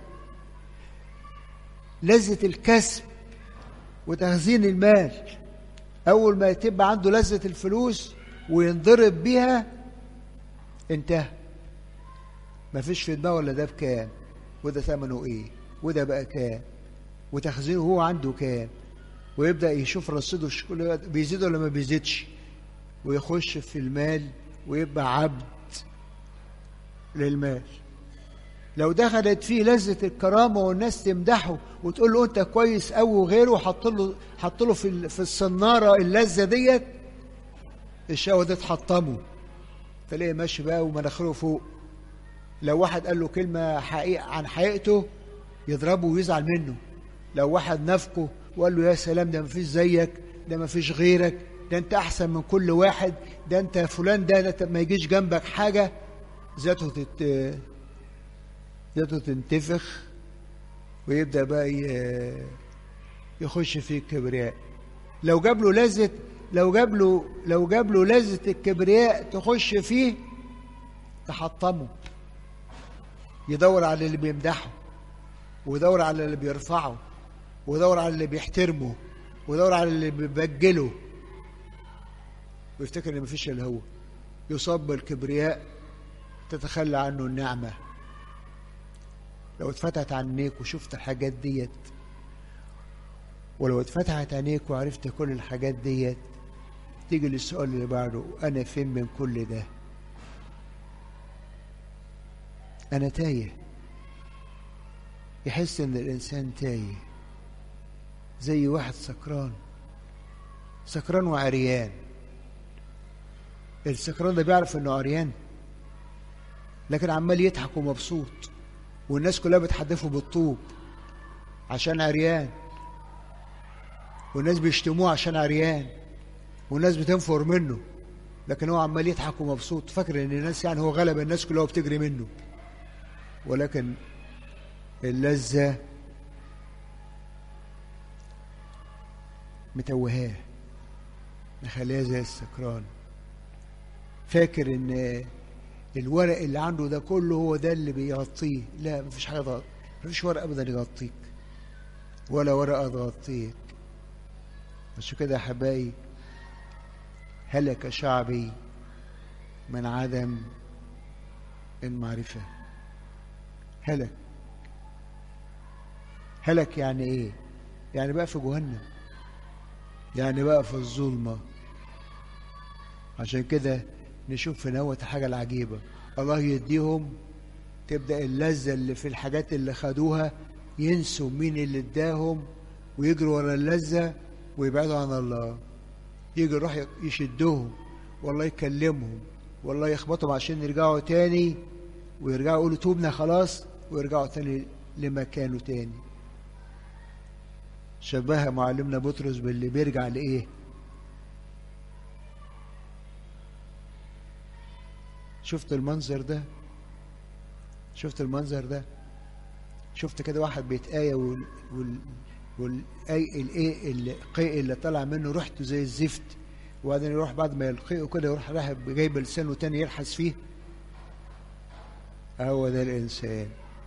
لذة الكسب وتخزين المال أول ما تبقى عنده لذة الفلوس وينضرب بيها انتهى مفيش في دماغه ولا ده بكام وده ثمنه ايه وده بقى كام وتخزينه هو عنده كام ويبدأ يشوف رصيده بيزيد ولا ما بيزيدش ويخش في المال ويبقى عبد للمال لو دخلت فيه لذة الكرامة والناس تمدحه وتقول له أنت كويس أوي وغيره وحط له حط له في في الصنارة اللذة ديت الشهوة دي تحطمه تلاقيه ماشي بقى ومناخيره فوق لو واحد قال له كلمة حقيقة عن حقيقته يضربه ويزعل منه لو واحد نافقه وقال له يا سلام ده مفيش زيك ده مفيش غيرك ده انت احسن من كل واحد ده انت فلان ده, ده ما يجيش جنبك حاجة ذاته تت... ذاته تنتفخ ويبدأ بقى ي... يخش في الكبرياء لو جاب له لذة لو جاب له لو جاب له لذة الكبرياء تخش فيه تحطمه يدور على اللي بيمدحه ويدور على اللي بيرفعه ويدور على اللي بيحترمه ويدور على اللي بيبجله ويفتكر ان مفيش الا هو يصاب بالكبرياء تتخلى عنه النعمه لو اتفتحت عينيك وشفت الحاجات ديت ولو اتفتحت عينيك وعرفت كل الحاجات ديت تيجي للسؤال اللي بعده انا فين من كل ده انا تايه يحس ان الانسان تايه زي واحد سكران سكران وعريان السكران ده بيعرف انه عريان لكن عمال يضحك ومبسوط والناس كلها بتحدفه بالطوب عشان عريان والناس بيشتموه عشان عريان والناس بتنفر منه لكن هو عمال يضحك ومبسوط فاكر ان الناس يعني هو غلب الناس كلها وبتجري منه ولكن اللذة متوهاه مخليها زي السكران فاكر ان الورق اللي عنده ده كله هو ده اللي بيغطيه لا مفيش حاجه تغطي مفيش ورق ابدا يغطيك ولا ورقه تغطيك عشان كده يا حبايبي هلك شعبي من عدم المعرفه هلك هلك يعني ايه يعني بقى في جهنم يعني بقى في الظلمه عشان كده نشوف في نوة حاجة العجيبة الله يديهم تبدأ اللذة اللي في الحاجات اللي خدوها ينسوا مين اللي اداهم ويجروا ورا اللذة ويبعدوا عن الله يجي يروح يشدهم والله يكلمهم والله يخبطهم عشان يرجعوا تاني ويرجعوا يقولوا توبنا خلاص ويرجعوا تاني لمكانه تاني شبهها معلمنا بطرس باللي بيرجع لإيه شفت المنظر ده شفت المنظر ده شفت كده واحد بيتآية وال وال والأي الايه القيء اللي طلع منه ريحته زي الزفت وبعدين يروح بعد ما يلقيه كده يروح راهب جايب لسانه تاني يلحس فيه هو ده الإنسان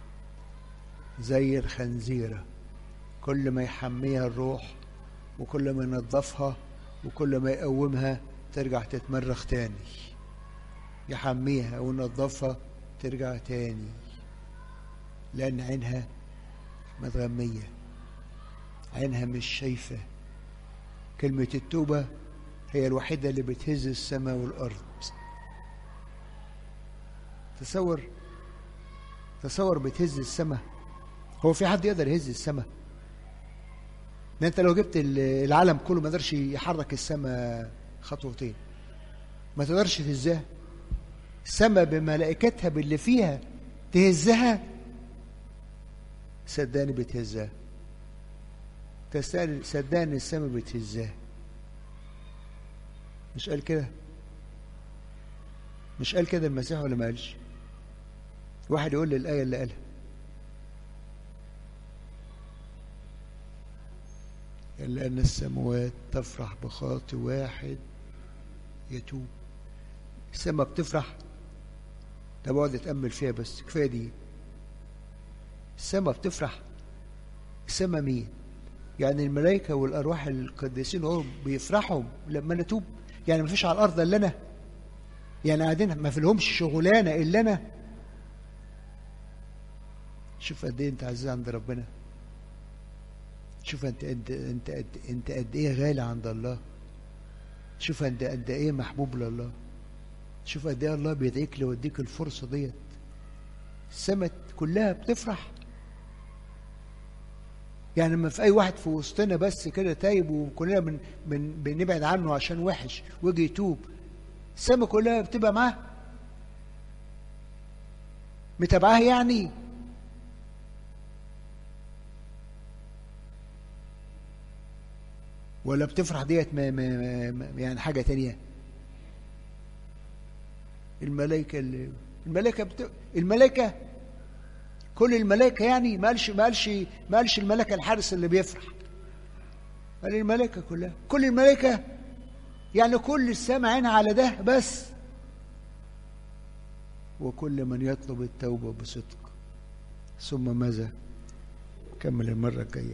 زي الخنزيرة كل ما يحميها الروح وكل ما ينظفها وكل ما يقومها ترجع تتمرخ تاني يحميها وينظفها ترجع تاني لأن عينها متغمية عينها مش شايفة كلمة التوبة هي الوحيدة اللي بتهز السماء والأرض تصور تصور بتهز السماء هو في حد يقدر يهز السماء ده انت لو جبت العالم كله ما قدرش يحرك السماء خطوتين ما تقدرش تهزها السماء بملائكتها باللي فيها تهزها صدقني بتهزها صدقني السماء بتهزها مش قال كده مش قال كده المسيح ولا ما قالش واحد يقول لي الآية اللي قالها إلا أن السماوات تفرح بخاطئ واحد يتوب السماء بتفرح ده بقعد اتامل فيها بس كفايه دي السماء بتفرح السماء مين يعني الملائكه والارواح القديسين هم بيفرحوا لما نتوب يعني ما فيش على الارض الا انا يعني قاعدين ما في لهمش شغلانه الا انا شوف قد ايه انت عزيز عند ربنا شوف انت انت انت قد انت قد ايه غالي عند الله شوف انت قد ايه محبوب لله شوف قد ايه الله بيدعيك لو اديك الفرصه ديت السماء كلها بتفرح يعني لما في اي واحد في وسطنا بس كده تايب وكلنا بن بن بنبعد عنه عشان وحش ويجي يتوب السماء كلها بتبقى معاه متابعاه يعني ولا بتفرح ديت ما ما ما يعني حاجه تانية الملائكه اللي الملائكه بت... الملائكه كل الملائكه يعني ما قالش ما قالش ما قالش الملائكه الحارس اللي بيفرح قال الملائكه كلها كل الملائكه يعني كل السماء عينها على ده بس وكل من يطلب التوبه بصدق ثم ماذا كمل المره الجايه